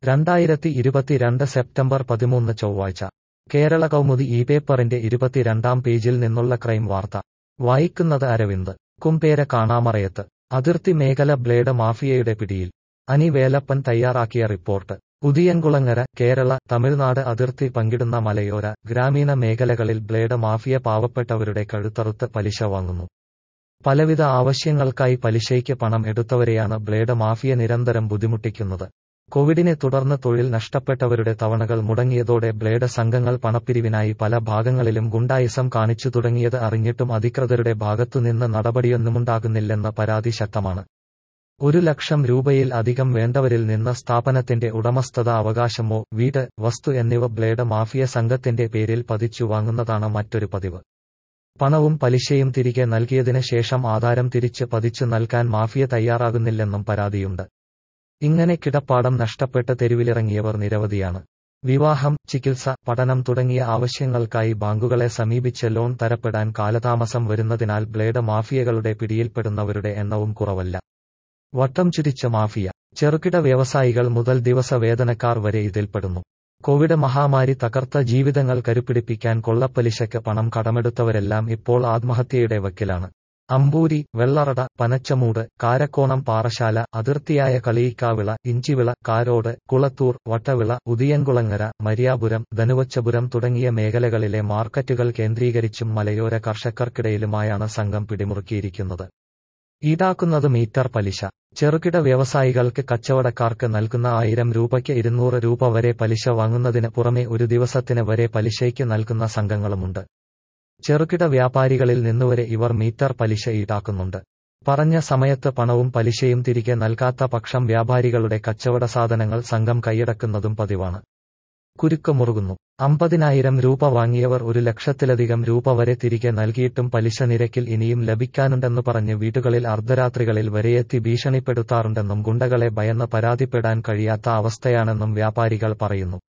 രണ്ടായിരത്തി ഇരുപത്തിരണ്ട് സെപ്റ്റംബർ പതിമൂന്ന് ചൊവ്വാഴ്ച കേരള കൗമുദി ഈ പേപ്പറിന്റെ ഇരുപത്തിരണ്ടാം പേജിൽ നിന്നുള്ള ക്രൈം വാർത്ത വായിക്കുന്നത് അരവിന്ദ് കുംപേര കാണാമറയത്ത് അതിർത്തി മേഖല ബ്ലേഡ് മാഫിയയുടെ പിടിയിൽ അനി വേലപ്പൻ തയ്യാറാക്കിയ റിപ്പോർട്ട് ഉദിയൻകുളങ്ങര കേരള തമിഴ്നാട് അതിർത്തി പങ്കിടുന്ന മലയോര ഗ്രാമീണ മേഖലകളിൽ ബ്ലേഡ് മാഫിയ പാവപ്പെട്ടവരുടെ കഴുത്തറുത്ത് പലിശ വാങ്ങുന്നു പലവിധ ആവശ്യങ്ങൾക്കായി പലിശയ്ക്ക് പണം എടുത്തവരെയാണ് ബ്ലേഡ് മാഫിയ നിരന്തരം ബുദ്ധിമുട്ടിക്കുന്നത് കോവിഡിനെ തുടർന്ന് തൊഴിൽ നഷ്ടപ്പെട്ടവരുടെ തവണകൾ മുടങ്ങിയതോടെ ബ്ലേഡ് സംഘങ്ങൾ പണപ്പിരിവിനായി പല ഭാഗങ്ങളിലും ഗുണ്ടായിസം കാണിച്ചു തുടങ്ങിയത് അറിഞ്ഞിട്ടും അധികൃതരുടെ ഭാഗത്തുനിന്ന് നടപടിയൊന്നുമുണ്ടാകുന്നില്ലെന്ന പരാതി ശക്തമാണ് ഒരു ലക്ഷം രൂപയിൽ അധികം വേണ്ടവരിൽ നിന്ന് സ്ഥാപനത്തിന്റെ ഉടമസ്ഥത അവകാശമോ വീട് വസ്തു എന്നിവ ബ്ലേഡ് മാഫിയ സംഘത്തിന്റെ പേരിൽ പതിച്ചു വാങ്ങുന്നതാണ് മറ്റൊരു പതിവ് പണവും പലിശയും തിരികെ നൽകിയതിന് ശേഷം ആധാരം തിരിച്ച് പതിച്ചു നൽകാൻ മാഫിയ തയ്യാറാകുന്നില്ലെന്നും പരാതിയുണ്ട് ഇങ്ങനെ കിടപ്പാടം നഷ്ടപ്പെട്ട് തെരുവിലിറങ്ങിയവർ നിരവധിയാണ് വിവാഹം ചികിത്സ പഠനം തുടങ്ങിയ ആവശ്യങ്ങൾക്കായി ബാങ്കുകളെ സമീപിച്ച് ലോൺ തരപ്പെടാൻ കാലതാമസം വരുന്നതിനാൽ ബ്ലേഡ് മാഫിയകളുടെ പിടിയിൽപ്പെടുന്നവരുടെ എണ്ണവും കുറവല്ല വട്ടം ചുരിച്ച മാഫിയ ചെറുകിട വ്യവസായികൾ മുതൽ ദിവസ വേതനക്കാർ വരെ ഇതിൽപ്പെടുന്നു കോവിഡ് മഹാമാരി തകർത്ത ജീവിതങ്ങൾ കരുപിടിപ്പിക്കാൻ കൊള്ളപ്പലിശയ്ക്ക് പണം കടമെടുത്തവരെല്ലാം ഇപ്പോൾ ആത്മഹത്യയുടെ വക്കിലാണ് അമ്പൂരി വെള്ളറട പനച്ചമൂട് കാരക്കോണം പാറശാല അതിർത്തിയായ കളിയിക്കാവിള ഇഞ്ചിവിള കാരോട് കുളത്തൂർ വട്ടവിള ഉദിയൻകുളങ്ങര മരിയാപുരം ധനുവച്ചപുരം തുടങ്ങിയ മേഖലകളിലെ മാർക്കറ്റുകൾ കേന്ദ്രീകരിച്ചും മലയോര കർഷകർക്കിടയിലുമായാണ് സംഘം പിടിമുറുക്കിയിരിക്കുന്നത് ഈടാക്കുന്നത് മീറ്റർ പലിശ ചെറുകിട വ്യവസായികൾക്ക് കച്ചവടക്കാർക്ക് നൽകുന്ന ആയിരം രൂപയ്ക്ക് ഇരുന്നൂറ് രൂപ വരെ പലിശ വാങ്ങുന്നതിന് പുറമെ ഒരു ദിവസത്തിന് വരെ പലിശയ്ക്ക് നൽകുന്ന സംഘങ്ങളുമുണ്ട് ചെറുകിട വ്യാപാരികളിൽ നിന്നുവരെ ഇവർ മീറ്റർ പലിശ ഈടാക്കുന്നുണ്ട് പറഞ്ഞ സമയത്ത് പണവും പലിശയും തിരികെ നൽകാത്ത പക്ഷം വ്യാപാരികളുടെ കച്ചവട സാധനങ്ങൾ സംഘം കൈയടക്കുന്നതും പതിവാണ് കുരുക്ക് മുറുകുന്നു അമ്പതിനായിരം രൂപ വാങ്ങിയവർ ഒരു ലക്ഷത്തിലധികം രൂപ വരെ തിരികെ നൽകിയിട്ടും പലിശ നിരക്കിൽ ഇനിയും ലഭിക്കാനുണ്ടെന്ന് പറഞ്ഞ് വീടുകളിൽ അർദ്ധരാത്രികളിൽ വരെയെത്തി ഭീഷണിപ്പെടുത്താറുണ്ടെന്നും ഗുണ്ടകളെ ഭയന്ന് പരാതിപ്പെടാൻ കഴിയാത്ത അവസ്ഥയാണെന്നും വ്യാപാരികൾ പറയുന്നു